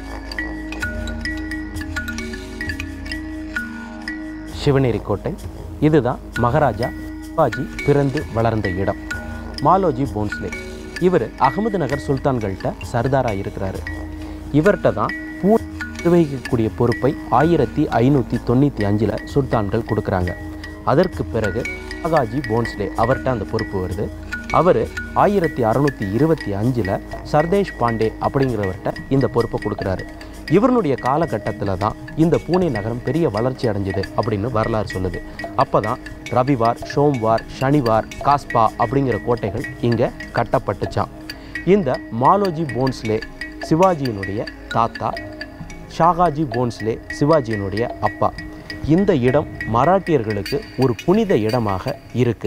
சிவனேரி கோட்டை இதுதான் மகாராஜா சிவாஜி பிறந்து வளர்ந்த இடம் மாலோஜி போன்ஸ்லே இவர் அகமது நகர் சுல்தான்கள்கிட்ட சர்தாராக இருக்கிறாரு இவர்கிட்ட தான் பூ நிர்வகிக்கக்கூடிய பொறுப்பை ஆயிரத்தி ஐநூற்றி தொண்ணூற்றி அஞ்சில் சுல்தான்கள் கொடுக்குறாங்க அதற்கு பிறகு ஆகாஜி போன்ஸ்லே அவர்கிட்ட அந்த பொறுப்பு வருது அவர் ஆயிரத்தி அறநூற்றி இருபத்தி அஞ்சில் சர்தேஷ் பாண்டே அப்படிங்கிறவர்கிட்ட இந்த பொறுப்பை கொடுக்குறாரு இவருடைய காலகட்டத்தில் தான் இந்த பூனே நகரம் பெரிய வளர்ச்சி அடைஞ்சது அப்படின்னு வரலாறு சொல்லுது அப்போ தான் ரவிவார் சோம்வார் சனிவார் காஸ்பா அப்படிங்கிற கோட்டைகள் இங்கே கட்டப்பட்டுச்சான் இந்த மாலோஜி போன்ஸ்லே சிவாஜியினுடைய தாத்தா ஷாகாஜி போன்ஸ்லே சிவாஜியினுடைய அப்பா இந்த இடம் மராட்டியர்களுக்கு ஒரு புனித இடமாக இருக்கு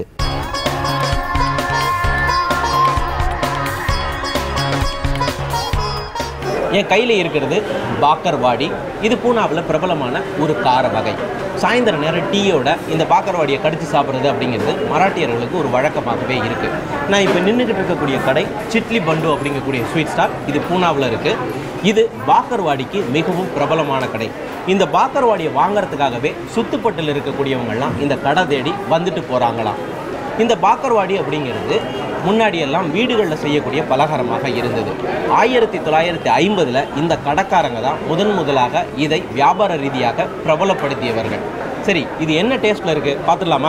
என் கையில் இருக்கிறது பாக்கர்வாடி இது பூனாவில் பிரபலமான ஒரு கார வகை சாயந்தர நேரம் டீயோட இந்த பாக்கர்வாடியை கடிச்சு சாப்பிட்றது அப்படிங்கிறது மராட்டியர்களுக்கு ஒரு வழக்கமாகவே இருக்குது நான் இப்போ நின்றுக்கிட்டு இருக்கக்கூடிய கடை சிட்லி பண்டு அப்படிங்கக்கூடிய ஸ்வீட் ஸ்டால் இது பூனாவில் இருக்குது இது பாக்கர்வாடிக்கு மிகவும் பிரபலமான கடை இந்த பாக்கர்வாடியை வாங்குறதுக்காகவே சுத்துப்பட்டில் இருக்கக்கூடியவங்கெல்லாம் இந்த கடை தேடி வந்துட்டு போகிறாங்களாம் இந்த பாக்கர்வாடி அப்படிங்கிறது முன்னாடியெல்லாம் வீடுகளில் செய்யக்கூடிய பலகாரமாக இருந்தது ஆயிரத்தி தொள்ளாயிரத்தி ஐம்பதில் இந்த கடைக்காரங்க தான் முதன் முதலாக இதை வியாபார ரீதியாக பிரபலப்படுத்தியவர்கள் சரி இது என்ன டேஸ்ட்டில் இருக்குது பார்த்துடலாமா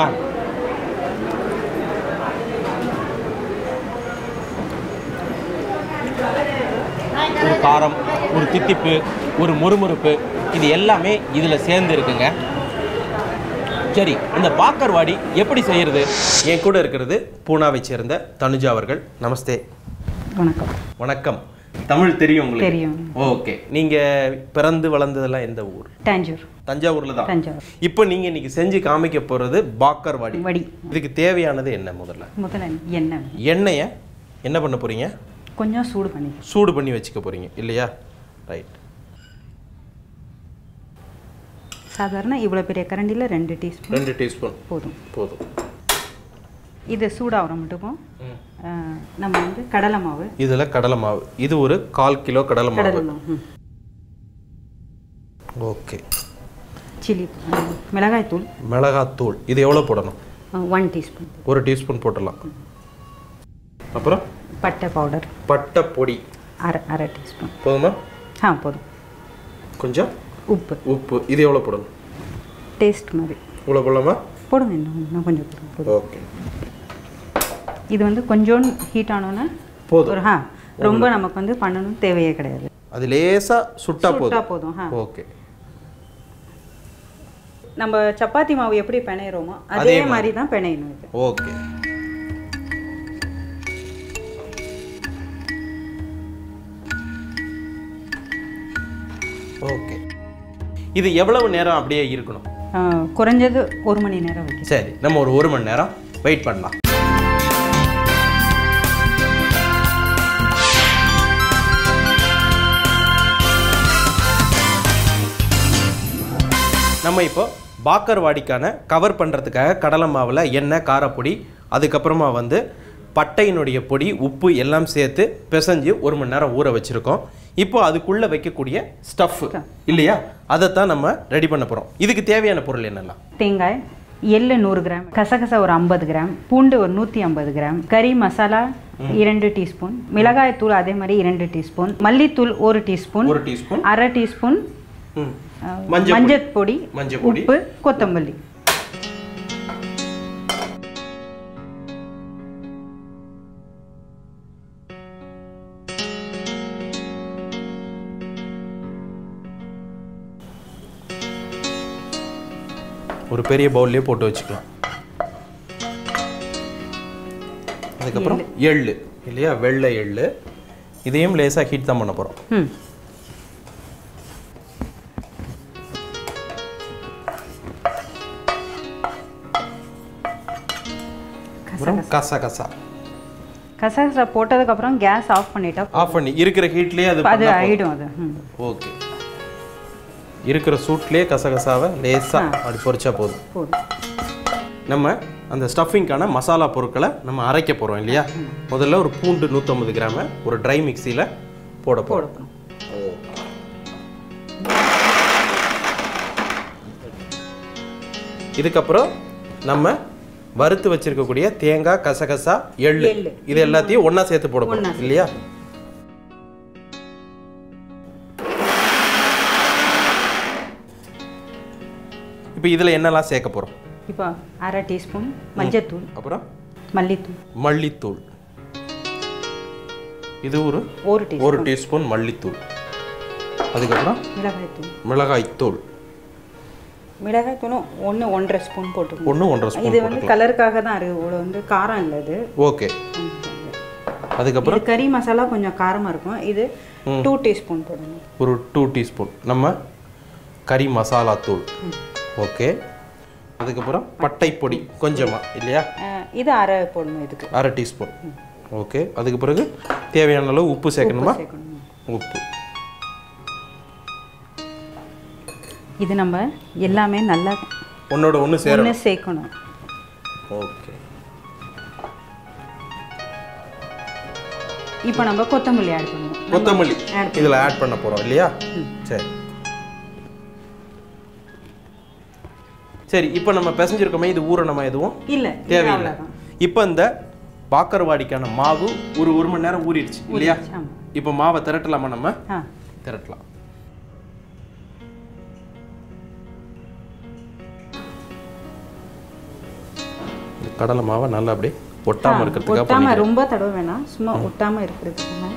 ஒரு காரம் ஒரு தித்திப்பு ஒரு முறுமுறுப்பு இது எல்லாமே இதில் சேர்ந்து இருக்குங்க சரி இந்த பாக்கர்வாடி எப்படி செய்யறது என் கூட இருக்கிறது பூனாவை சேர்ந்த தனுஜா அவர்கள் நமஸ்தே வணக்கம் வணக்கம் தமிழ் தெரியும் உங்களுக்கு தெரியும். ஓகே நீங்க பிறந்து வளர்ந்ததெல்லாம் எந்த ஊர் டாஞ்சூர் தஞ்சாவூர்ல தான் தஞ்சாவூர் இப்போ நீங்க இன்னைக்கு செஞ்சு காமிக்க போறது பாக்கர் வாடி வடி இதுக்கு தேவையானது என்ன முதல்ல முதல்ல எண்ணெய் எண்ணெயை என்ன பண்ண போறீங்க கொஞ்சம் சூடு பண்ணி சூடு பண்ணி வச்சுக்க போறீங்க இல்லையா ரைட் சாதாரண இவ்வளோ பெரிய கரண்டியில் ரெண்டு டீஸ்பூன் ரெண்டு டீஸ்பூன் போதும் போதும் இது சூடாகிற மட்டுக்கும் ஆ, நம்ம வந்து கடலை மாவு இதுல கடலை மாவு இது ஒரு கால் கிலோ கடலை கடலை மாவு மாவு ம். ஓகே சில்லி ஆ, மிளகாய்த்தூள் மிளகாத்தூள் இது எவ்வளோ போடணும் ஒன் டீஸ்பூன் ஒரு டீஸ்பூன் போட்டுடலாம் அப்புறம் பட்டை பவுடர் பட்டை பொடி அரை அரை டீஸ்பூன் போதுமா ஆ போதும் கொஞ்சம் உப்பு உப்பு இது எவ்வளோ போடணும் டேஸ்ட் மாதிரி இவ்வளோ போடலாமா போடுங்க இன்னும் இன்னும் கொஞ்சம் போடுங்க போதும் ஓகே இது வந்து கொஞ்சோண்டு ஹீட் ஆனோன்னே போதும். ஒரு ஆ ரொம்ப நமக்கு வந்து பண்ணணும் தேவையே கிடையாது அது லேசா சுட்டா சுட்டா போதும் போதும் ஆ ஓகே நம்ம சப்பாத்தி மாவு எப்படி பிணையிறோமோ அதே அதே மாதிரி. மாதிரி தான் பிணையணும் இது ஓகே ஓகே இது எவ்வளவு நேரம் அப்படியே இருக்கணும் ஆ, குறைஞ்சது ஒரு மணி நேரம் வைக்கணும் சரி நம்ம ஒரு ஒரு மணி நேரம் வெயிட் பண்ணலாம் நம்ம இப்போ பாக்கர்வாடிக்கான கவர் பண்ணுறதுக்காக கடலை மாவில் எண்ணெய் காரப்பொடி அதுக்கப்புறமா வந்து பட்டையினுடைய பொடி உப்பு எல்லாம் சேர்த்து பிசைஞ்சு ஒரு மணி நேரம் ஊற வச்சுருக்கோம் இப்போ அதுக்குள்ளே வைக்கக்கூடிய ஸ்டஃப் இல்லையா அதைத்தான் நம்ம ரெடி பண்ண போகிறோம் இதுக்கு தேவையான பொருள் என்னெல்லாம் தேங்காய் எள்ளு நூறு கிராம் கசகசா ஒரு ஐம்பது கிராம் பூண்டு ஒரு நூற்றி ஐம்பது கிராம் கறி மசாலா இரண்டு டீஸ்பூன் மிளகாய் தூள் அதே மாதிரி இரண்டு டீஸ்பூன் மல்லித்தூள் ஒரு டீஸ்பூன் ஒரு டீஸ்பூன் அரை டீஸ்பூன் ம். ஆ, மஞ்சள் மஞ்சள் பொடி மஞ்சள் பொடி. உப்பு கொத்தமல்லி ஒரு பெரிய பவுல்லே போட்டு வச்சுக்கலாம் அதுக்கப்புறம் எள்ளு இல்லையா வெள்ளை எள்ளு இதையும் லேசாக ஹீட் தான் பண்ண போகிறோம் ம் அப்புறம் கசா கசா கசகசா போட்டதுக்கப்புறம் கேஸ் ஆஃப் பண்ணிட்டா ஆஃப் பண்ணி இருக்கிற ஹீட்லேயே அது அது பண்ணா போதும். ஆயிடும் அது ம். ஓகே இருக்கிற சூட்லேயே கசகசாவை லேசாக அப்படி பொரிச்சா போதும் போதும் நம்ம அந்த ஸ்டஃபிங்க்கான மசாலா பொருட்களை நம்ம அரைக்க போகிறோம் இல்லையா முதல்ல ஒரு பூண்டு நூற்றம்பது கிராம ஒரு ட்ரை மிக்சியில் போட போகிறோம் இதுக்கப்புறம் நம்ம வறுத்து வச்சிருக்கக்கூடிய தேங்காய் கசகசா எள்ளு எள்ளு. இது எல்லாத்தையும் ஒண்ணா சேர்த்து போட ஒண்ணா போறோம் இல்லையா இப்போ இதுல என்னெல்லாம் சேர்க்க போறோம் இப்போ அரை டீஸ்பூன் மஞ்சத்தூள் அப்புறம் மல்லித்தூள் மல்லித்தூள் இது ஒரு ஒரு டீஸ்பூன் ஒரு டீஸ்பூன் மல்லித்தூள் அதுக்கப்புறம் மிளகாய்த்தூள் மிளகாய்த்தூள் மிளகாய்த்தூளும் ஒன்று ஒன்றரை ஸ்பூன் போட்டுக்கணும் ஒன்று ஒன்றரை ஸ்பூன் இது வந்து கலருக்காக தான் இருக்கு இவ்வளோ வந்து காரம் இல்லை இது ஓகே அதுக்கப்புறம் இது கறி மசாலா கொஞ்சம் காரமாக இருக்கும் இது ம். டூ டீஸ்பூன் போடணும் ஒரு டூ டீஸ்பூன் நம்ம கறி மசாலா தூள் ஓகே அதுக்கப்புறம் பட்டை பொடி கொஞ்சமா இல்லையா அஹ், இது அரை போடணும் இதுக்கு அரை டீஸ்பூன் ஓகே அதுக்கு பிறகு தேவையான அளவு உப்பு சேர்க்கணுமா சேர்க்கணும். உப்பு இது நம்ம எல்லாமே நல்லா ஒன்னோட ஒன்று ஒன்று சேரணும் சேர்க்கணும் ஓகே இப்போ நம்ம கொத்தமல்லி ஆட் பண்ணுவோம் கொத்தமல்லி add இதில் ஆட் பண்ண போகிறோம் இல்லையா சரி சரி இப்போ நம்ம பிசைஞ்சிருக்கோமே இது ஊறணுமா எதுவும் இல்லை தேவையில்லை அவ்வளோதான் இப்போ இந்த பாக்கர்வாடிக்கான மாவு ஒரு ஒரு மணி நேரம் ஊறிடுச்சு இல்லையா ஊறிடுச்சு, ஆமா. இப்போ மாவை திரட்டலாமா நம்ம ஆ திரட்டலாம் இந்த கடலை மாவை நல்லா அப்படியே ஒட்டாம இருக்கிறதுக்காக ஒட்டாம பண்ணிக்கிறேன். ரொம்ப தடவை வேணாம் சும்மா ஒட்டாம இருக்கிறதுக்கு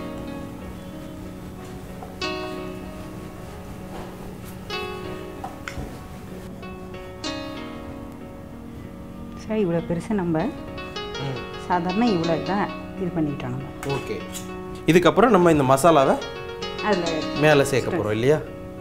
சரி இவ்வளோ பெருசு நம்ம சாதாரண இவ்வளோ இதான் இது பண்ணிட்டோம் நம்ம ஓகே இதுக்கப்புறம் நம்ம இந்த மசாலாவை அதில் மேலே சேர்க்க போகிறோம் இல்லையா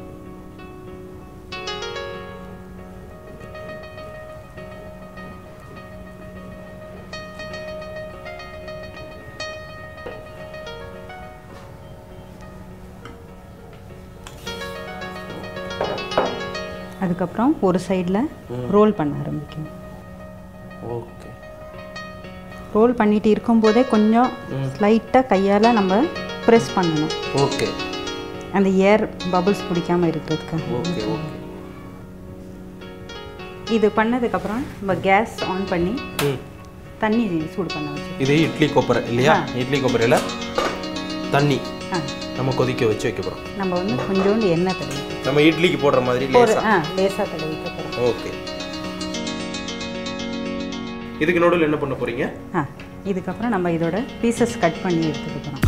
அதுக்கப்புறம் ஒரு சைடில் ரோல் பண்ண ஆரம்பிக்கணும் ஓகே ரோல் பண்ணிட்டு இருக்கும்போதே கொஞ்சம் லைட்டாக கையால் நம்ம ப்ரெஸ் பண்ணணும் ஓகே அந்த ஏர் பபிள்ஸ் பிடிக்காம இருக்கிறதுக்காக ஓகே ஓகே இது பண்ணதுக்கப்புறம் நம்ம கேஸ் ஆன் பண்ணி ம் தண்ணி சூடு பண்ண வச்சு இது இட்லி கொப்பரை இல்லையா இட்லி கொப்பரையில் தண்ணி ஆ. நம்ம கொதிக்க வச்சு வைக்க போகிறோம் நம்ம வந்து கொஞ்சோண்டு எண்ணெய் தடவி நம்ம இட்லிக்கு போடுற மாதிரி ஒரு லேசா ஆ லேசாக தடவிக்க போகிறோம் ஓகே இதுக்கு நடுவில் என்ன பண்ண போறீங்க ஆ இதுக்கப்புறம் நம்ம இதோட பீசஸ் கட் பண்ணி எடுத்துக்க போகிறோம்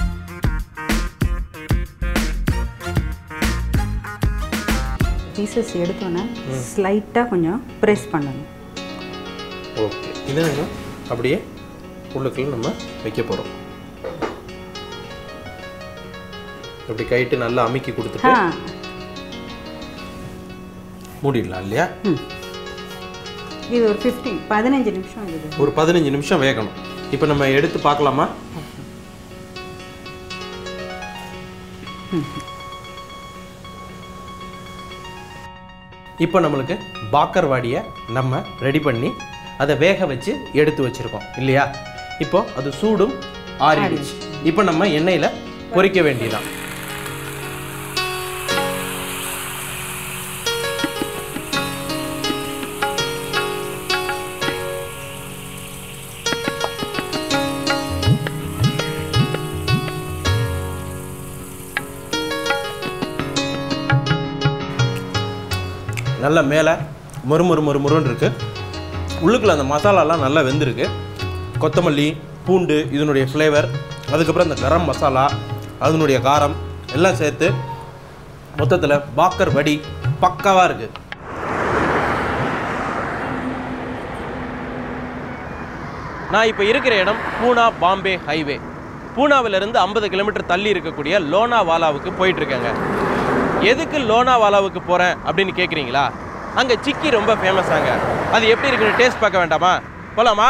பீசஸ் எடுத்தோன்னே ஸ்லைட்டாக கொஞ்சம் ப்ரெஸ் பண்ணணும் ஓகே இது என்ன அப்படியே உள்ளுக்குள்ள நம்ம வைக்க போகிறோம் அப்படி கைட்டு நல்லா அமுக்கி கொடுத்துட்டு ஆ மூடிடலாம் இல்லையா இது ஒரு ஃபிஃப்டீன் பதினஞ்சு நிமிஷம் இது ஒரு பதினஞ்சு நிமிஷம் வேகணும் இப்போ நம்ம எடுத்து பார்க்கலாமா இப்போ நம்மளுக்கு பாக்கர்வாடியை நம்ம ரெடி பண்ணி அதை வேக வச்சு எடுத்து வச்சிருக்கோம் இல்லையா இப்போ அது சூடும் ஆறிடுச்சு இப்போ நம்ம எண்ணெயில் பொரிக்க வேண்டியதான் நல்ல மேலே மொறு மொறு மொறு மொறுன்னு இருக்கு உள்ளுக்குள்ள அந்த மசாலாலாம் நல்லா வெந்திருக்கு கொத்தமல்லி பூண்டு இதனுடைய ஃப்ளேவர் அதுக்கப்புறம் இந்த கரம் மசாலா அதனுடைய காரம் எல்லாம் சேர்த்து மொத்தத்தில் பாக்கர் வடி பக்காவாக இருக்குது நான் இப்போ இருக்கிற இடம் பூனா பாம்பே ஹைவே பூனாவிலிருந்து ஐம்பது கிலோமீட்டர் தள்ளி இருக்கக்கூடிய லோனாவாலாவுக்கு போயிட்டு இருக்கேங்க எதுக்கு லோனாவாலாவுக்கு போகிறேன் அப்படின்னு கேட்குறீங்களா அங்கே சிக்கி ரொம்ப ஃபேமஸ் ஆங்க அது எப்படி இருக்குன்னு டேஸ்ட் பார்க்க வேண்டாமா போலாமா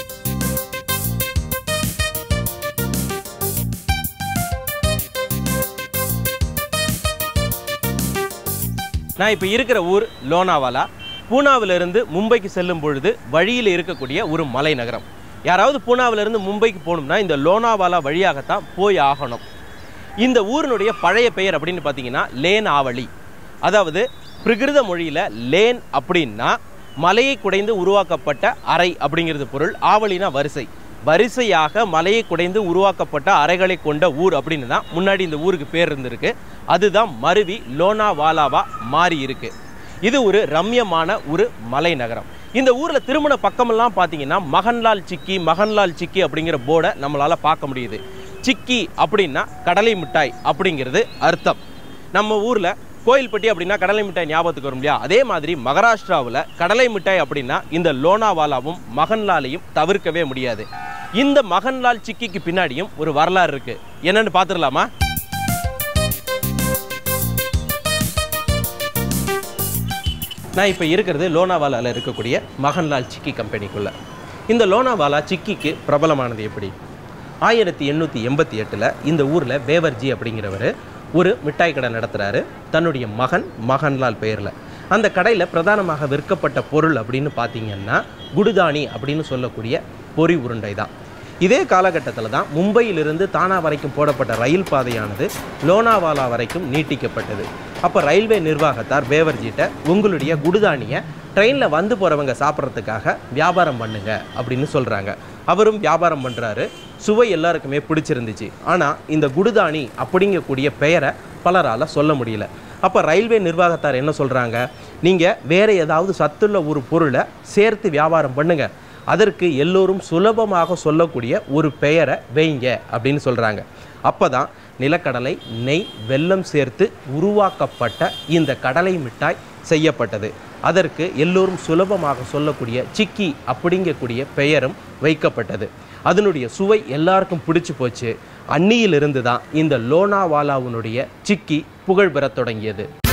நான் இப்போ இருக்கிற ஊர் லோனாவாலா பூனாவிலிருந்து மும்பைக்கு செல்லும் பொழுது வழியில் இருக்கக்கூடிய ஒரு மலை நகரம் யாராவது பூனாவிலிருந்து மும்பைக்கு போகணும்னா இந்த லோனாவாலா வழியாகத்தான் போய் ஆகணும் இந்த ஊரினுடைய பழைய பெயர் அப்படின்னு பார்த்தீங்கன்னா லேன் ஆவளி அதாவது பிரிகிருத மொழியில் லேன் அப்படின்னா மலையை குடைந்து உருவாக்கப்பட்ட அறை அப்படிங்கிறது பொருள் ஆவலினா வரிசை வரிசையாக மலையை குடைந்து உருவாக்கப்பட்ட அறைகளை கொண்ட ஊர் அப்படின்னு தான் முன்னாடி இந்த ஊருக்கு பேர் இருந்திருக்கு அதுதான் மருவி லோனாவாலாவா மாறி இருக்கு இது ஒரு ரம்யமான ஒரு மலை நகரம் இந்த ஊரில் திருமண பக்கமெல்லாம் பார்த்தீங்கன்னா மகன்லால் சிக்கி மகன்லால் சிக்கி அப்படிங்கிற போர்டை நம்மளால் பார்க்க முடியுது சிக்கி அப்படின்னா கடலை மிட்டாய் அப்படிங்கிறது அர்த்தம் நம்ம ஊரில் கோயில்பட்டி அப்படின்னா கடலை மிட்டாய் ஞாபகத்துக்கு வரும் இல்லையா அதே மாதிரி மகாராஷ்டிராவில் கடலை மிட்டாய் அப்படின்னா இந்த லோனாவாலாவும் மகன்லாலையும் தவிர்க்கவே முடியாது இந்த மகன்லால் சிக்கிக்கு பின்னாடியும் ஒரு வரலாறு இருக்கு என்னன்னு பார்த்துடலாமா நான் இப்போ இருக்கிறது லோனாவாலாவில் இருக்கக்கூடிய மகன்லால் சிக்கி கம்பெனிக்குள்ள இந்த லோனாவாலா சிக்கிக்கு பிரபலமானது எப்படி ஆயிரத்தி எண்ணூற்றி எண்பத்தி எட்டில் இந்த ஊரில் வேவர்ஜி அப்படிங்கிறவர் ஒரு மிட்டாய் கடை நடத்துகிறாரு தன்னுடைய மகன் மகன்லால் பெயரில் அந்த கடையில் பிரதானமாக விற்கப்பட்ட பொருள் அப்படின்னு பார்த்தீங்கன்னா குடுதானி அப்படின்னு சொல்லக்கூடிய பொறி உருண்டை தான் இதே காலகட்டத்தில் தான் மும்பையிலிருந்து தானா வரைக்கும் போடப்பட்ட ரயில் பாதையானது லோனாவாலா வரைக்கும் நீட்டிக்கப்பட்டது அப்போ ரயில்வே நிர்வாகத்தார் பேவர்ஜிட்ட உங்களுடைய குடுதானியை ட்ரெயினில் வந்து போகிறவங்க சாப்பிட்றதுக்காக வியாபாரம் பண்ணுங்க அப்படின்னு சொல்கிறாங்க அவரும் வியாபாரம் பண்ணுறாரு சுவை எல்லாருக்குமே பிடிச்சிருந்துச்சு ஆனால் இந்த குடுதானி அப்படிங்கக்கூடிய பெயரை பலரால் சொல்ல முடியல அப்போ ரயில்வே நிர்வாகத்தார் என்ன சொல்கிறாங்க நீங்கள் வேறு ஏதாவது சத்துள்ள ஒரு பொருளை சேர்த்து வியாபாரம் பண்ணுங்க அதற்கு எல்லோரும் சுலபமாக சொல்லக்கூடிய ஒரு பெயரை வைங்க அப்படின்னு சொல்கிறாங்க அப்போ தான் நிலக்கடலை நெய் வெல்லம் சேர்த்து உருவாக்கப்பட்ட இந்த கடலை மிட்டாய் செய்யப்பட்டது அதற்கு எல்லோரும் சுலபமாக சொல்லக்கூடிய சிக்கி அப்படிங்கக்கூடிய பெயரும் வைக்கப்பட்டது அதனுடைய சுவை எல்லாருக்கும் பிடிச்சு போச்சு அன்னியிலிருந்து தான் இந்த லோனாவாலாவினுடைய சிக்கி புகழ் பெறத் தொடங்கியது